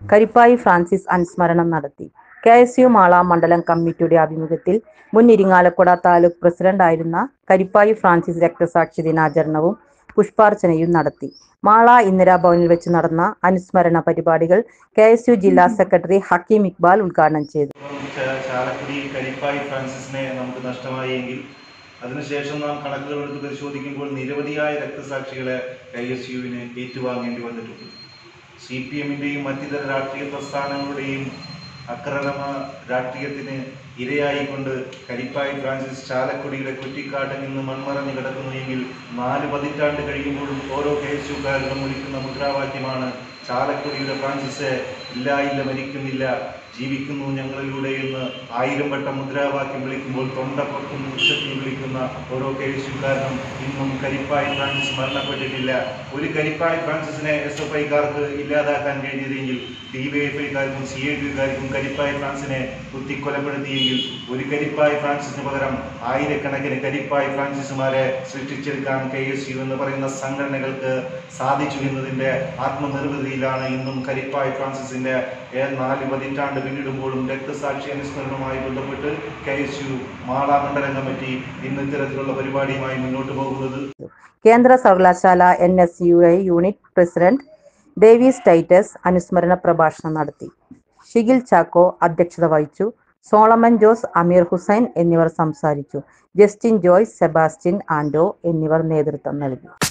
Karippayi Francis അനുസ്മരണം നടത്തി K S U Mala മണ്ഡലം കമ്മിറ്റിയുടെ ആഭിമുഖ്യത്തിൽ മുൻ ഇരിങ്ങാലക്കുട താലൂക്ക് പ്രസിഡന്റായിരുന്ന കരിപ്പായി ഫ്രാൻസിസ് രക്തസാക്ഷി ദിനാചരണവും പുഷ്പാർച്ചനയും നടത്തി മാള ഇന്ദിരാഭവനിൽ വെച്ച് നടന്ന അനുസ്മരണ പരിപാടികൾ കെ എസ് യു ജില്ലാ സെക്രട്ടറി ഹക്കീം ഇക്ബാൽ ഉദ്ഘാടനം ചെയ്തു ഇപ്പം ച- ചാലക്കുടി കരിപ്പായി ഫ്രാൻസിസിനെ നമുക്ക് നഷ്ടമായി എങ്കിൽ അതിനുശേഷം നാം കണക്കുകൾ എടുത്ത് പരിശോധിക്കുമ്പോൾ നിരവധിയായ രക്തസാക്ഷികളെ കെ എസ് യുവിന് ഏറ്റുവാങ്ങേണ്ടി വന്നിട്ടുണ്ട് സി പി എമ്മിൻ്റെയും മറ്റിതര രാഷ്ട്രീയ പ്രസ്ഥാനങ്ങളുടെയും അക്രമ രാഷ്ട്രീയത്തിന് ഇരയായിക്കൊണ്ട് കരിപ്പായി ഫ്രാൻസിസ് ചാലക്കുടിയുടെ കുറ്റിക്കാട്ടിൽ നിന്ന് മൺമറഞ്ഞു കിടക്കുന്നു എങ്കിൽ നാല് പതിറ്റാണ്ട് കഴിയുമ്പോഴും ഓരോ കെ എസ് യുക്കാരനും വിളിക്കുന്ന മുദ്രാവാക്യമാണ് ചാലക്കുടിയുടെ ഫ്രാൻസിസ് ഇല്ല ഇല്ല മരിക്കുന്നില്ല ജീവിക്കുന്നു ഞങ്ങളിലൂടെ എന്ന് ആയിരം വട്ടം മുദ്രാവാക്യം വിളിക്കുമ്പോൾ തൊണ്ടപ്പൊട്ടും ഉച്ചത്തിൽ വിളിക്കുന്ന ഓരോ കെ എസ് യുക്കാരനും ഇന്നും കരിപ്പായി ഫ്രാൻസിസ് മരണപ്പെട്ടിട്ടില്ല ഒരു കരിപ്പായി ഫ്രാൻസിസിനെ എസ് എഫ് ഐക്കാർക്ക് ഇല്ലാതാക്കാൻ കഴിഞ്ഞതെങ്കിൽ ഡി വൈ എഫ് ഐക്കാർക്കും സി ഐ ടിക്കാർക്കും കരിപ്പായി ഫ്രാൻസിനെ കുത്തിക്കൊലപ്പെടുത്തിയെങ്കിൽ ഒരു കരിപ്പായി ഫ്രാൻസിസിന് പകരം ആയിരക്കണക്കിന് കരിപ്പായി ഫ്രാൻസിസുമാരെ സൃഷ്ടിച്ചെടുക്കാൻ കെ എസ് യു എന്ന് പറയുന്ന സംഘടനകൾക്ക് സാധിച്ചു എന്നതിന്റെ ആത്മനിർവൃതിയിലാണ് ഇന്നും കരിപ്പായി ഫ്രാൻസിസിന്റെ ഏ- നാല് പതിറ്റാണ്ട് പിന്നിടുമ്പോഴും രക്തസാക്ഷി അനുസ്മരണവുമായി ബന്ധപ്പെട്ട് കെ എസ് യു മാള മണ്ഡലം കമ്മിറ്റി ഇന്ന് ഇത്തരത്തിലുള്ള പരിപാടിയുമായി മുന്നോട്ട് പോകുന്നത് കേന്ദ്ര സർവകലാശാല N S U I unit president Davis Titus അനുസ്മരണ പ്രഭാഷണം നടത്തി ഷിഗിൽ ചാക്കോ അധ്യക്ഷത വഹിച്ചു സോളമൻ ജോസ് അമീർ ഹുസൈൻ എന്നിവർ സംസാരിച്ചു ജസ്റ്റിൻ ജോയ്സ് സെബാസ്റ്റ്യൻ ആൻഡോ എന്നിവർ നേതൃത്വം നൽകി